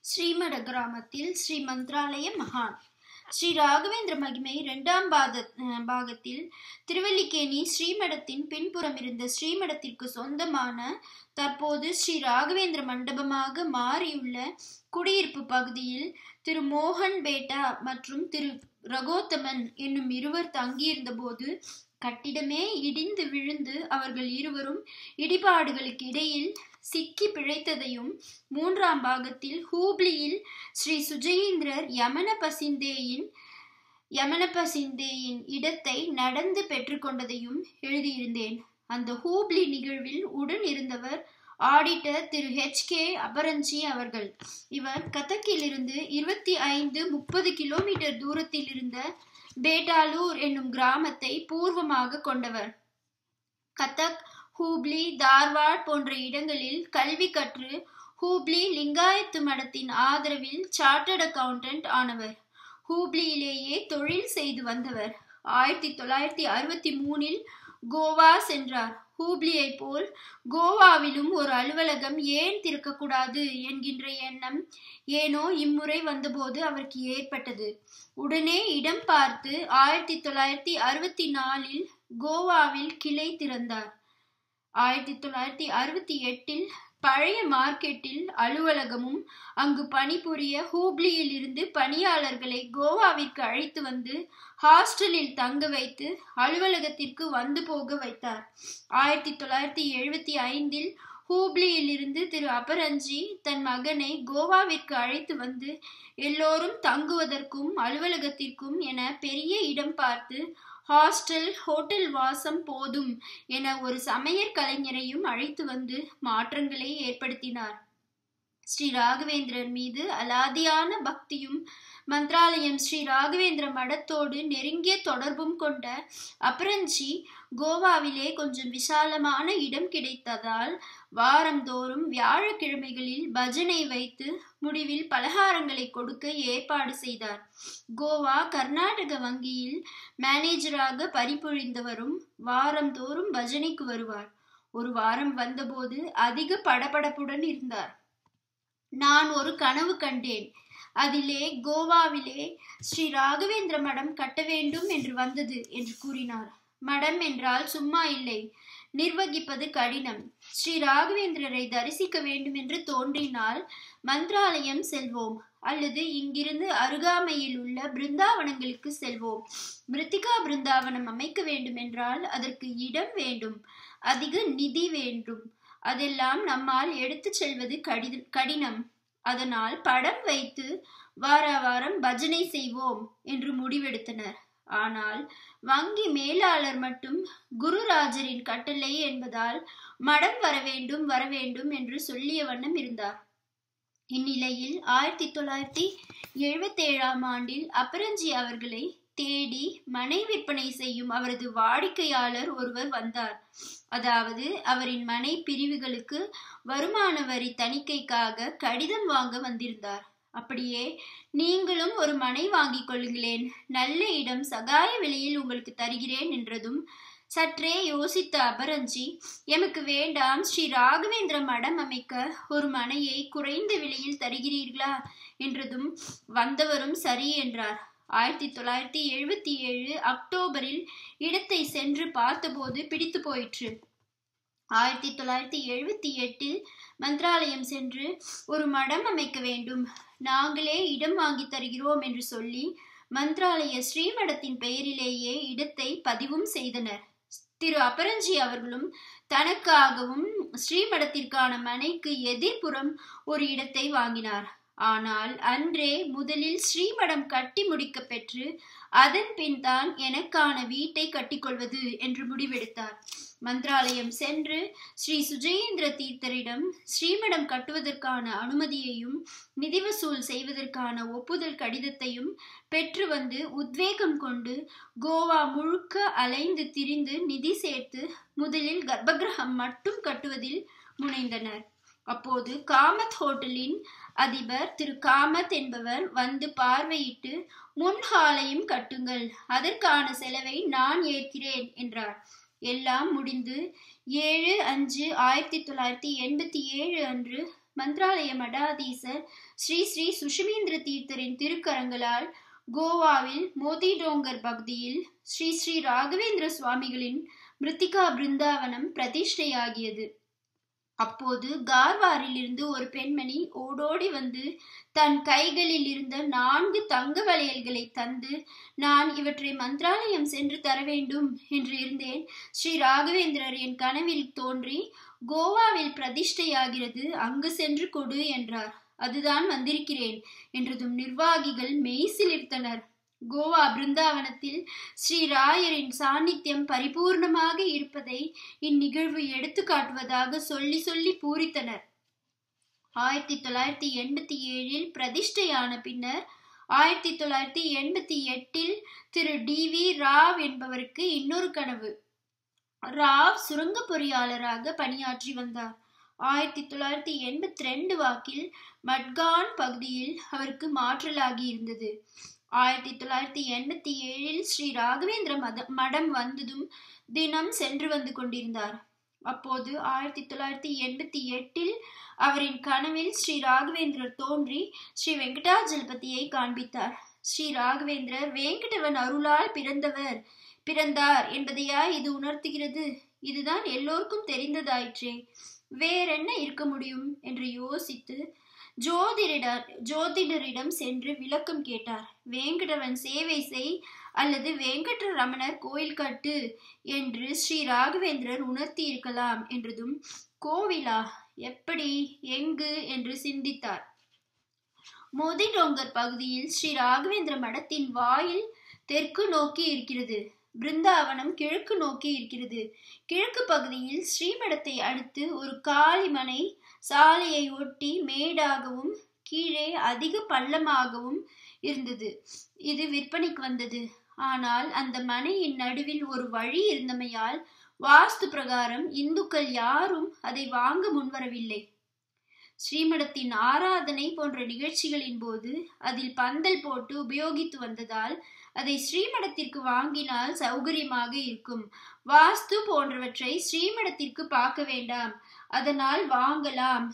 ஸ்ரீமட கிராமத்தில் ஸ்ரீ மந்த்ராலய மகான் ஸ்ரீ ராகவேந்திர மகிமை இரண்டாம் பாத அஹ், பாகத்தில் திருவல்லிக்கேணி ஸ்ரீமடத்தின் பின்புறம் இருந்த ஸ்ரீமடத்திற்கு சொந்தமான தற்போது ஸ்ரீ ராகவேந்திர மண்டபமாக மாறியுள்ள குடியிருப்பு பகுதியில் திரு மோகன் பேட்டா மற்றும் திரு ரகோத்தமன் என்னும் இருவர் தங்கியிருந்த போது கட்டிடமே இடிந்து விழுந்து அவர்கள் இருவரும் இடிபாடுகளுக்கு இடையில் சிக்கி பிழைத்ததையும் மூன்றாம் பாகத்தில் ஹூப்ளியில் ஸ்ரீ சுஜயேந்திரர் யமன பசிந்தேயின் யமன பசிந்தேயின் இடத்தை நடந்து பெற்றுக்கொண்டதையும் எழுதியிருந்தேன் அந்த ஹூப்ளி நிகழ்வில் உடன் இருந்தவர் ஆடிட்டர் திரு ஹெச் கே அபரஞ்சி அவர்கள் இவர் கதக்கிலிருந்து இருபத்தி ஐந்து முப்பது கிலோமீட்டர் தூரத்தில் இருந்த பேட்டாலூர் என்னும் கிராமத்தை பூர்வமாக கொண்டவர் கதக் ஹூப்ளி தார்வாட் போன்ற இடங்களில் கல்வி கற்று ஹூப்ளி லிங்காயத்து மடத்தின் ஆதரவில் சார்ட்டர்ட் அக்கவுண்டன்ட் ஆனவர் ஹூப்ளியிலேயே தொழில் செய்து வந்தவர் ஆயிரத்தி தொள்ளாயிரத்தி அறுபத்தி மூணில் கோவா சென்றார் ஹூப்ளியை போல் கோவாவிலும் ஒரு அலுவலகம் ஏன் திறக்கக்கூடாது என்கின்ற எண்ணம் ஏனோ இம்முறை வந்தபோது அவருக்கு ஏற்பட்டது உடனே இடம் பார்த்து ஆயிரத்தி தொள்ளாயிரத்தி அறுபத்தி நாலில் கோவாவில் கிளை திறந்தார் ஆயிரத்தி தொள்ளாயிரத்தி அறுபத்தி எட்டில் பழைய மார்க்கெட்டில் அலுவலகமும் அங்கு பணிபுரிய ஹூப்ளியில் இருந்து பணியாளர்களை கோவாவிற்கு அழைத்து வந்து ஹாஸ்டலில் தங்க வைத்து அலுவலகத்திற்கு வந்து போக வைத்தார் ஆயிரத்தி தொள்ளாயிரத்தி எழுபத்தி ஐந்தில் ஹூப்ளியில் இருந்து திரு அபரஞ்சி தன் மகனை கோவாவிற்கு அழைத்து வந்து எல்லோரும் தங்குவதற்கும் அலுவலகத்திற்கும் என பெரிய இடம் பார்த்து ஹாஸ்டல் ஹோட்டல் வாசம் போதும் என ஒரு சமையற் கலைஞரையும் அழைத்து வந்து மாற்றங்களை ஏற்படுத்தினார் ஸ்ரீ ராகவேந்திரர் மீது அலாதியான பக்தியும் மந்த்ராலயம் ஸ்ரீ ராகவேந்திர மடத்தோடு நெருங்கிய தொடர்பும் கொண்ட அப்ரஞ்சி கோவாவிலே கொஞ்சம் விசாலமான இடம் கிடைத்ததால் வாரந்தோறும் வியாழக்கிழமைகளில் பஜனை வைத்து முடிவில் பலகாரங்களை கொடுக்க ஏற்பாடு செய்தார் கோவா கர்நாடக வங்கியில் மேனேஜராக பணிபுரிந்தவரும் வாரந்தோறும் பஜனைக்கு வருவார் ஒரு வாரம் வந்தபோது அதிக படபடப்புடன் இருந்தார் நான் ஒரு கனவு கண்டேன் அதிலே கோவாவிலே ஸ்ரீ ராகவேந்திர மடம் கட்ட வேண்டும் என்று வந்தது என்று கூறினார் மடம் என்றால் சும்மா இல்லை நிர்வகிப்பது கடினம் ஸ்ரீ ராகவேந்திரரை தரிசிக்க வேண்டும் என்று தோன்றினால் மந்திராலயம் செல்வோம் அல்லது இங்கிருந்து அருகாமையில் உள்ள பிருந்தாவனங்களுக்கு செல்வோம் மிருத்திகா பிருந்தாவனம் அமைக்க வேண்டும் என்றால் அதற்கு இடம் வேண்டும் அதிக நிதி வேண்டும் அதெல்லாம் நம்மால் எடுத்துச் செல்வது கடித கடினம் அதனால் படம் வைத்து வார வாரம் பஜனை செய்வோம் என்று முடிவெடுத்தனர் ஆனால் வங்கி மேலாளர் மட்டும் குருராஜரின் கட்டளை என்பதால் மடம் வர வேண்டும் வர வேண்டும் என்று சொல்லிய வண்ணம் இருந்தார் இந்நிலையில் ஆயிரத்தி தொள்ளாயிரத்தி எழுபத்தேழாம் ஆண்டில் அபரஞ்சி அவர்களை தேடி மனை விற்பனை செய்யும் அவரது வாடிக்கையாளர் ஒருவர் வந்தார் அதாவது அவரின் மனை பிரிவுகளுக்கு வருமான வரி தணிக்கைக்காக கடிதம் வாங்க வந்திருந்தார் அப்படியே நீங்களும் ஒரு மனை வாங்கிக் கொள்ளுங்களேன் நல்ல இடம் சகாய விலையில் உங்களுக்கு தருகிறேன் என்றதும் சற்றே யோசித்த அபரஞ்சி எமக்கு வேண்டாம் ஸ்ரீ ராகவேந்திர மடம் அமைக்க ஒரு மனையை குறைந்த விலையில் தருகிறீர்களா என்றதும் வந்தவரும் சரி என்றார் ஆயிரத்தி தொள்ளாயிரத்தி எழுபத்தி ஏழு அக்டோபரில் இடத்தை சென்று பார்த்தபோது பிடித்து போயிற்று ஆயிரத்தி தொள்ளாயிரத்தி எழுபத்தி எட்டில் மந்திராலயம் சென்று ஒரு மடம் அமைக்க வேண்டும் நாங்களே இடம் வாங்கி தருகிறோம் என்று சொல்லி மந்திராலய ஸ்ரீமடத்தின் பெயரிலேயே இடத்தை பதிவும் செய்தனர் திரு அபரஞ்சி அவர்களும் தனக்காகவும் ஸ்ரீமடத்திற்கான மனைக்கு எதிர்ப்புறம் ஒரு இடத்தை வாங்கினார் ஆனால் அன்றே முதலில் ஸ்ரீமடம் கட்டி முடிக்க பெற்று அதன் பின் தான் எனக்கான வீட்டை கட்டிக்கொள்வது என்று முடிவெடுத்தார் மந்திராலயம் சென்று ஸ்ரீ சுஜயேந்திர தீர்த்தரிடம் ஸ்ரீமடம் கட்டுவதற்கான அனுமதியையும் நிதி வசூல் செய்வதற்கான ஒப்புதல் கடிதத்தையும் பெற்று வந்து உத்வேகம் கொண்டு கோவா முழுக்க அலைந்து திரிந்து நிதி சேர்த்து முதலில் கர்ப்பகிரகம் மட்டும் கட்டுவதில் முனைந்தனர் அப்போது காமத் ஹோட்டலின் அதிபர் திரு காமத் என்பவர் வந்து பார்வையிட்டு முன் ஹாலையும் கட்டுங்கள் அதற்கான செலவை நான் ஏற்கிறேன் என்றார் எல்லாம் முடிந்து ஏழு அஞ்சு ஆயிரத்தி தொள்ளாயிரத்தி எண்பத்தி ஏழு அன்று மந்த்ராலய மடாதீசர் ஸ்ரீ ஸ்ரீ சுஷமேந்திர தீர்த்தரின் திருக்கரங்களால் கோவாவில் மோதிடோங்கர் பகுதியில் ஸ்ரீ ஸ்ரீ ராகவேந்திர சுவாமிகளின் மிருத்திகா பிருந்தாவனம் பிரதிஷ்டையாகியது அப்போது கார்வாரில் இருந்து ஒரு பெண்மணி ஓடோடி வந்து தன் கைகளில் இருந்த நான்கு தங்க வளையல்களை தந்து நான் இவற்றை மந்திராலயம் சென்று தர வேண்டும் என்று இருந்தேன் ஸ்ரீ ராகவேந்திரர் என் கனவில் தோன்றி கோவாவில் பிரதிஷ்டையாகிறது அங்கு சென்று கொடு என்றார் அதுதான் வந்திருக்கிறேன் என்றதும் நிர்வாகிகள் மெய்சிலிர்த்தனர் கோவா பிருந்தாவனத்தில் ஸ்ரீ ராயரின் சாநித்தியம் பரிபூர்ணமாக இருப்பதை இந்நிகழ்வு எடுத்து காட்டுவதாக சொல்லி சொல்லி பூரித்தனர் ஆயிரத்தி தொள்ளாயிரத்தி எண்பத்தி ஏழில் பிரதிஷ்டையான பின்னர் ஆயிரத்தி தொள்ளாயிரத்தி எண்பத்தி எட்டில் திரு டி வி ராவ் என்பவருக்கு இன்னொரு கனவு ராவ் சுரங்க பொறியாளராக பணியாற்றி வந்தார் ஆயிரத்தி தொள்ளாயிரத்தி எண்பத்தி ரெண்டு வாக்கில் மட்கான் பகுதியில் அவருக்கு மாற்றலாகி இருந்தது ஆயிரத்தி தொள்ளாயிரத்தி எண்பத்தி ஏழில் ஸ்ரீ ராகவேந்திர மத மடம் வந்ததும் தினம் சென்று வந்து கொண்டிருந்தார் அப்போது ஆயிரத்தி தொள்ளாயிரத்தி எண்பத்தி எட்டில் அவரின் கனவில் ஸ்ரீ ராகவேந்திரர் தோன்றி ஸ்ரீ வெங்கடாஜலபதியை காண்பித்தார் ஸ்ரீ ராகவேந்திரர் வேங்கடவன் அருளால் பிறந்தவர் பிறந்தார் என்பதையா இது உணர்த்துகிறது இதுதான் எல்லோருக்கும் தெரிந்ததாயிற்றே வேறென்ன இருக்க முடியும் என்று யோசித்து ஜோதிட ஜோதிடரிடம் சென்று விளக்கம் கேட்டார் வேங்கடவன் சேவை செய் அல்லது வெங்கட ரமணர் கோயில் கட்டு என்று ஸ்ரீ ராகவேந்திரர் உணர்த்தி இருக்கலாம் என்றதும் கோவிலா எப்படி எங்கு என்று சிந்தித்தார் மோதிடோங்கர் பகுதியில் ஸ்ரீ ராகவேந்திர மடத்தின் வாயில் தெற்கு நோக்கி இருக்கிறது பிருந்தாவனம் கிழக்கு நோக்கி இருக்கிறது கிழக்கு பகுதியில் ஸ்ரீமடத்தை அடுத்து ஒரு காளிமனை சாலையை ஒட்டி மேடாகவும் கீழே அதிக பள்ளமாகவும் இருந்தது இது விற்பனைக்கு வந்தது ஆனால் அந்த மனையின் நடுவில் ஒரு வழி இருந்தமையால் வாஸ்து பிரகாரம் இந்துக்கள் யாரும் அதை வாங்க முன்வரவில்லை ஸ்ரீமடத்தின் ஆராதனை போன்ற நிகழ்ச்சிகளின் போது அதில் பந்தல் போட்டு உபயோகித்து வந்ததால் அதை ஸ்ரீமடத்திற்கு வாங்கினால் சௌகரியமாக இருக்கும் வாஸ்து போன்றவற்றை ஸ்ரீமடத்திற்கு பார்க்க வேண்டாம் அதனால் வாங்கலாம்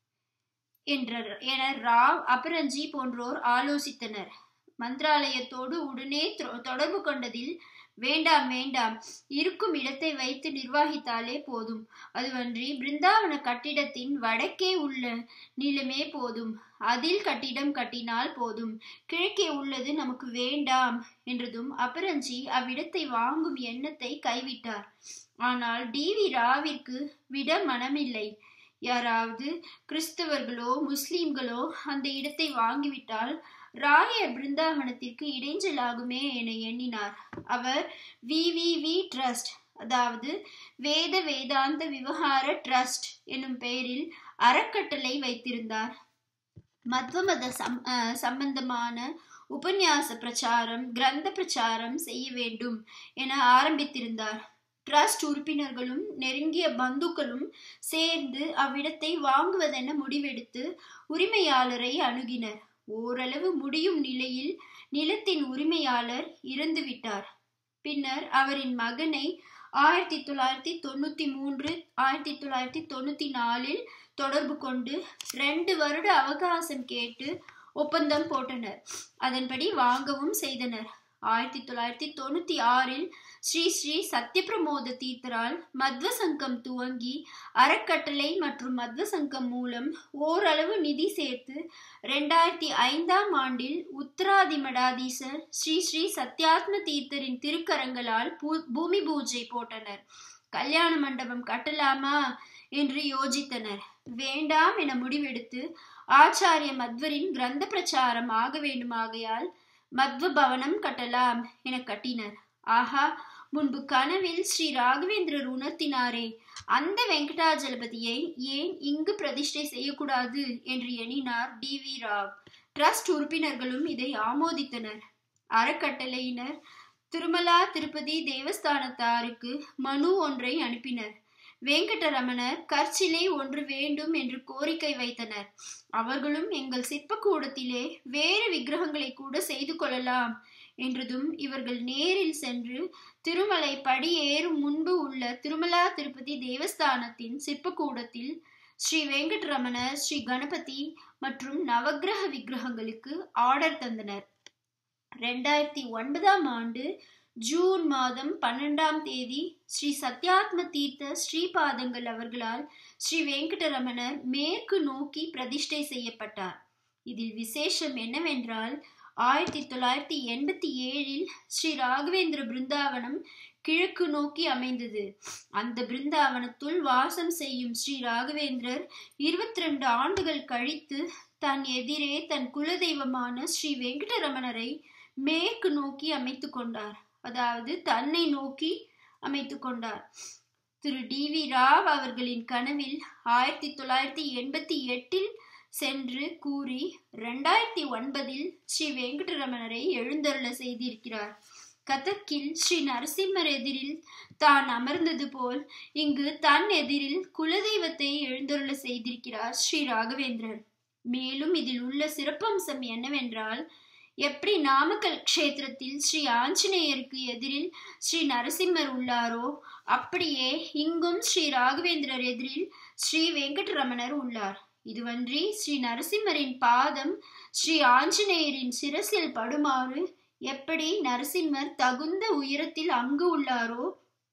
என்றார் என ராவ் அபரஞ்சி போன்றோர் ஆலோசித்தனர் மந்திராலயத்தோடு உடனே தொடர்பு கொண்டதில் வேண்டாம் வேண்டாம் இருக்கும் இடத்தை வைத்து நிர்வாகித்தாலே போதும் அதுவன்றி பிருந்தாவன கட்டிடத்தின் வடக்கே உள்ள நிலமே போதும் அதில் கட்டிடம் கட்டினால் போதும் கிழக்கே உள்ளது நமக்கு வேண்டாம் என்றதும் அபரஞ்சி அவ்விடத்தை வாங்கும் எண்ணத்தை கைவிட்டார் ஆனால் டி வி ராவிற்கு விட மனமில்லை யாராவது கிறிஸ்தவர்களோ முஸ்லிம்களோ அந்த இடத்தை வாங்கிவிட்டால் ராய பிருந்தாவனத்திற்கு இடைஞ்சலாகுமே என எண்ணினார் அவர் வி வி வி ட்ரஸ்ட் அதாவது வேத வேதாந்த விவகார ட்ரஸ்ட் என்னும் பெயரில் அறக்கட்டளை வைத்திருந்தார் மத்வமத சம் சம்பந்தமான உபன்யாச பிரச்சாரம் கிரந்த பிரச்சாரம் செய்ய வேண்டும் என ஆரம்பித்திருந்தார் ட்ரஸ்ட் உறுப்பினர்களும் நெருங்கிய பந்துக்களும் சேர்ந்து அவ்விடத்தை வாங்குவதென முடிவெடுத்து உரிமையாளரை அணுகினர் ஓரளவு முடியும் நிலையில் நிலத்தின் உரிமையாளர் இறந்துவிட்டார் பின்னர் அவரின் மகனை ஆயிரத்தி தொள்ளாயிரத்தி தொண்ணூத்தி மூன்று ஆயிரத்தி தொள்ளாயிரத்தி தொண்ணூத்தி நாலில் தொடர்பு கொண்டு ரெண்டு வருட அவகாசம் கேட்டு ஒப்பந்தம் போட்டனர் அதன்படி வாங்கவும் செய்தனர் ஆயிரத்தி தொள்ளாயிரத்தி தொண்ணூத்தி ஆறில் ஸ்ரீ ஸ்ரீ சத்யபிரமோத தீர்த்தரால் மத்வ சங்கம் துவங்கி அறக்கட்டளை மற்றும் மத்வ சங்கம் மூலம் ஓரளவு நிதி சேர்த்து ரெண்டாயிரத்தி ஐந்தாம் ஆண்டில் உத்தராதி மடாதீசர் ஸ்ரீ ஸ்ரீ சத்யாத்ம தீர்த்தரின் திருக்கரங்களால் பூமி பூஜை போட்டனர் கல்யாண மண்டபம் கட்டலாமா என்று யோசித்தனர் வேண்டாம் என முடிவெடுத்து ஆச்சாரிய மத்வரின் கிரந்த பிரச்சாரம் ஆக வேண்டுமாகையால் மத்வ பவனம் கட்டலாம் என கட்டினர் ஆஹா முன்பு கனவில் ஸ்ரீ ராகவேந்திரர் உணர்த்தினாரே அந்த வெங்கடாஜலபதியை ஏன் இங்கு பிரதிஷ்டை செய்யக்கூடாது என்று எண்ணினார் டி வி ராவ் ட்ரஸ்ட் உறுப்பினர்களும் இதை ஆமோதித்தனர் அறக்கட்டளையினர் திருமலா திருப்பதி தேவஸ்தானத்தாருக்கு மனு ஒன்றை அனுப்பினர் வெங்கடரமணர் கற்சிலை ஒன்று வேண்டும் என்று கோரிக்கை வைத்தனர் அவர்களும் எங்கள் சிற்பக்கூடத்திலே வேறு விக்கிரகங்களை கூட செய்து கொள்ளலாம் என்றதும் இவர்கள் நேரில் சென்று திருமலை படி ஏறும் முன்பு உள்ள திருமலா திருப்பதி தேவஸ்தானத்தின் சிற்பக்கூடத்தில் ஸ்ரீ வெங்கட்ரமணர் ஸ்ரீ கணபதி மற்றும் நவக்கிரக விக்கிரகங்களுக்கு ஆர்டர் தந்தனர் ரெண்டாயிரத்தி ஒன்பதாம் ஆண்டு ஜூன் மாதம் பன்னெண்டாம் தேதி ஸ்ரீ சத்யாத்ம தீர்த்த ஸ்ரீபாதங்கள் அவர்களால் ஸ்ரீ வெங்கடரமணர் மேற்கு நோக்கி பிரதிஷ்டை செய்யப்பட்டார் இதில் விசேஷம் என்னவென்றால் ஆயிரத்தி தொள்ளாயிரத்தி எண்பத்தி ஏழில் ஸ்ரீ ராகவேந்திர பிருந்தாவனம் கிழக்கு நோக்கி அமைந்தது அந்த பிருந்தாவனத்துள் வாசம் செய்யும் ஸ்ரீ ராகவேந்திரர் இருபத்தி ரெண்டு ஆண்டுகள் கழித்து தன் எதிரே தன் குலதெய்வமான ஸ்ரீ வெங்கடரமணரை மேற்கு நோக்கி அமைத்து கொண்டார் அதாவது தன்னை நோக்கி அமைத்து கொண்டார் திரு டி வி ராவ் அவர்களின் கனவில் ஆயிரத்தி தொள்ளாயிரத்தி எண்பத்தி எட்டில் சென்று கூறி ரெண்டாயிரத்தி ஒன்பதில் ஸ்ரீ வெங்கடரமணரை எழுந்தருள செய்திருக்கிறார் கதக்கில் ஸ்ரீ நரசிம்மர் எதிரில் தான் அமர்ந்தது போல் இங்கு தன் எதிரில் குலதெய்வத்தை எழுந்தருள செய்திருக்கிறார் ஸ்ரீ ராகவேந்திரர் மேலும் இதில் உள்ள சிறப்பம்சம் என்னவென்றால் எப்படி நாமக்கல் க்ஷேத்திரத்தில் ஸ்ரீ ஆஞ்சநேயருக்கு எதிரில் ஸ்ரீ நரசிம்மர் உள்ளாரோ அப்படியே இங்கும் ஸ்ரீ ராகவேந்திரர் எதிரில் ஸ்ரீ வெங்கடரமணர் உள்ளார் இதுவன்றி ஸ்ரீ நரசிம்மரின் பாதம் ஸ்ரீ ஆஞ்சநேயரின் சிரசில் படுமாறு எப்படி நரசிம்மர் தகுந்த உயரத்தில் அங்கு உள்ளாரோ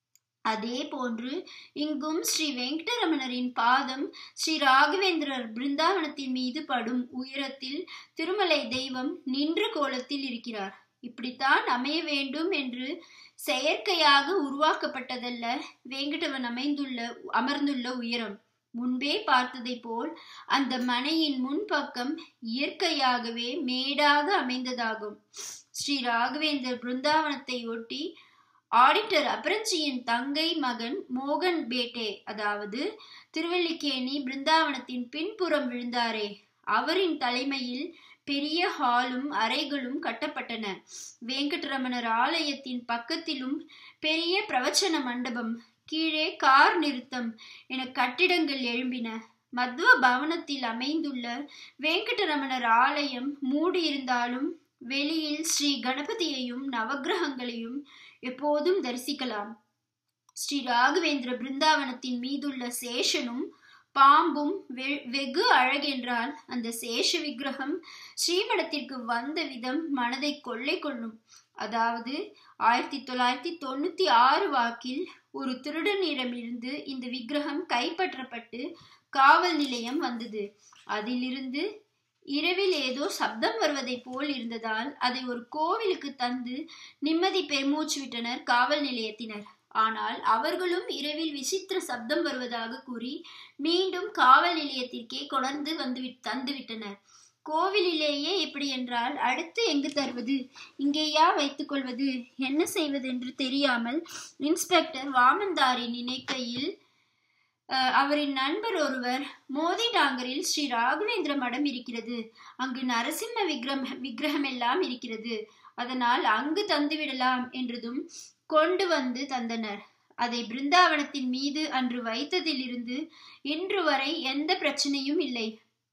அதே போன்று இங்கும் ஸ்ரீ வெங்கடரமணரின் பாதம் ஸ்ரீ ராகவேந்திரர் பிருந்தாவனத்தின் மீது படும் உயரத்தில் திருமலை தெய்வம் நின்ற கோலத்தில் இருக்கிறார் இப்படித்தான் அமைய வேண்டும் என்று செயற்கையாக உருவாக்கப்பட்டதல்ல வேங்கடவன் அமைந்துள்ள அமர்ந்துள்ள உயரம் முன்பே பார்த்ததை போல் அந்த மனையின் முன்பக்கம் இயற்கையாகவே மேடாக அமைந்ததாகும் ஸ்ரீ ராகவேந்தர் பிருந்தாவனத்தை ஒட்டி ஆடிட்டர் அபரஞ்சியின் தங்கை மகன் மோகன் பேட்டே அதாவது திருவல்லிக்கேணி பிருந்தாவனத்தின் பின்புறம் விழுந்தாரே அவரின் தலைமையில் பெரிய ஹாலும் அறைகளும் கட்டப்பட்டன வெங்கட்ரமணர் ஆலயத்தின் பக்கத்திலும் பெரிய பிரவச்சன மண்டபம் கீழே கார் நிறுத்தம் என கட்டிடங்கள் எழும்பின மத்வ பவனத்தில் அமைந்துள்ள வெங்கடரமணர் ஆலயம் மூடியிருந்தாலும் வெளியில் ஸ்ரீ கணபதியையும் நவக்கிரகங்களையும் எப்போதும் தரிசிக்கலாம் ஸ்ரீ ராகவேந்திர பிருந்தாவனத்தின் மீதுள்ள சேஷனும் பாம்பும் வெகு அழகென்றால் அந்த சேஷ விக்கிரகம் ஸ்ரீமடத்திற்கு வந்த விதம் மனதை கொள்ளை கொள்ளும் அதாவது ஆயிரத்தி தொள்ளாயிரத்தி தொண்ணூத்தி ஆறு வாக்கில் ஒரு திருடனிடமிருந்து இந்த விக்கிரகம் கைப்பற்றப்பட்டு காவல் நிலையம் வந்தது அதிலிருந்து இரவில் ஏதோ சப்தம் வருவதை போல் இருந்ததால் அதை ஒரு கோவிலுக்கு தந்து நிம்மதி பெருமூச்சு விட்டனர் காவல் நிலையத்தினர் ஆனால் அவர்களும் இரவில் விசித்திர சப்தம் வருவதாக கூறி மீண்டும் காவல் நிலையத்திற்கே கொணர்ந்து வந்து தந்துவிட்டனர் கோவிலிலேயே இப்படி என்றால் அடுத்து எங்கு தருவது இங்கேயா வைத்துக் கொள்வது என்ன செய்வது என்று தெரியாமல் இன்ஸ்பெக்டர் வாமந்தாரி நினைக்கையில் அவரின் நண்பர் ஒருவர் மோதி டாங்கரில் ஸ்ரீ ராகவேந்திர மடம் இருக்கிறது அங்கு நரசிம்ம விக்ரம் விக்கிரகம் எல்லாம் இருக்கிறது அதனால் அங்கு தந்துவிடலாம் என்றதும் கொண்டு வந்து தந்தனர் அதை பிருந்தாவனத்தின் மீது அன்று வைத்ததிலிருந்து இன்று வரை எந்த பிரச்சனையும் இல்லை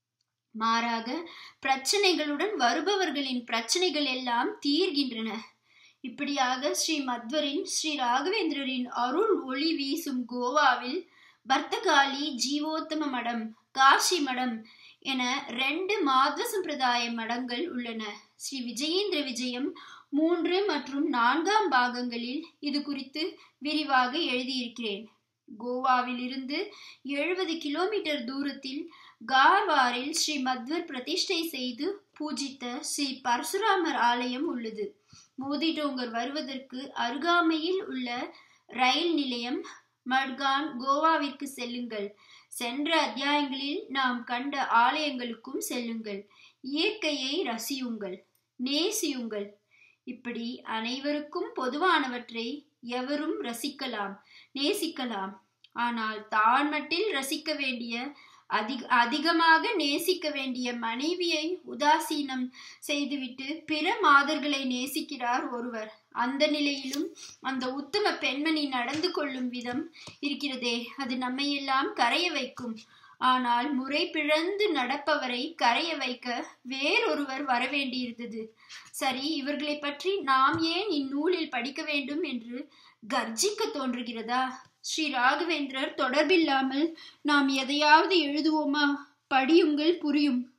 மாறாக பிரச்சனைகளுடன் வருபவர்களின் பிரச்சனைகள் எல்லாம் தீர்கின்றன இப்படியாக ஸ்ரீ மத்வரின் ஸ்ரீ ராகவேந்திரரின் அருள் ஒளி வீசும் கோவாவில் பர்த்தகாளி ஜீவோத்தம மடம் காஷி மடம் என ரெண்டு மாத்வ சம்பிரதாய மடங்கள் உள்ளன ஸ்ரீ விஜயேந்திர விஜயம் மூன்று மற்றும் நான்காம் பாகங்களில் இது குறித்து விரிவாக எழுதியிருக்கிறேன் கோவாவில் இருந்து எழுபது கிலோமீட்டர் தூரத்தில் கார்வாரில் ஸ்ரீ மத்வர் பிரதிஷ்டை செய்து பூஜித்த ஸ்ரீ பரசுராமர் ஆலயம் உள்ளது மோதிடோங்கர் வருவதற்கு அருகாமையில் உள்ள ரயில் நிலையம் மட்கான் கோவாவிற்கு செல்லுங்கள் சென்ற அத்தியாயங்களில் நாம் கண்ட ஆலயங்களுக்கும் செல்லுங்கள் இயற்கையை ரசியுங்கள் நேசியுங்கள் இப்படி அனைவருக்கும் பொதுவானவற்றை எவரும் ரசிக்கலாம் நேசிக்கலாம் ஆனால் தான் மட்டில் ரசிக்க வேண்டிய அதிக அதிகமாக நேசிக்க வேண்டிய மனைவியை உதாசீனம் செய்துவிட்டு பிற மாதர்களை நேசிக்கிறார் ஒருவர் அந்த நிலையிலும் அந்த உத்தம பெண்மணி நடந்து கொள்ளும் விதம் இருக்கிறதே அது நம்மையெல்லாம் கரைய வைக்கும் ஆனால் முறை பிழந்து நடப்பவரை கரைய வைக்க வேறொருவர் வரவேண்டியிருந்தது சரி இவர்களை பற்றி நாம் ஏன் இந்நூலில் படிக்க வேண்டும் என்று கர்ஜிக்க தோன்றுகிறதா ஸ்ரீ ராகவேந்திரர் தொடர்பில்லாமல் நாம் எதையாவது எழுதுவோமா படியுங்கள் புரியும்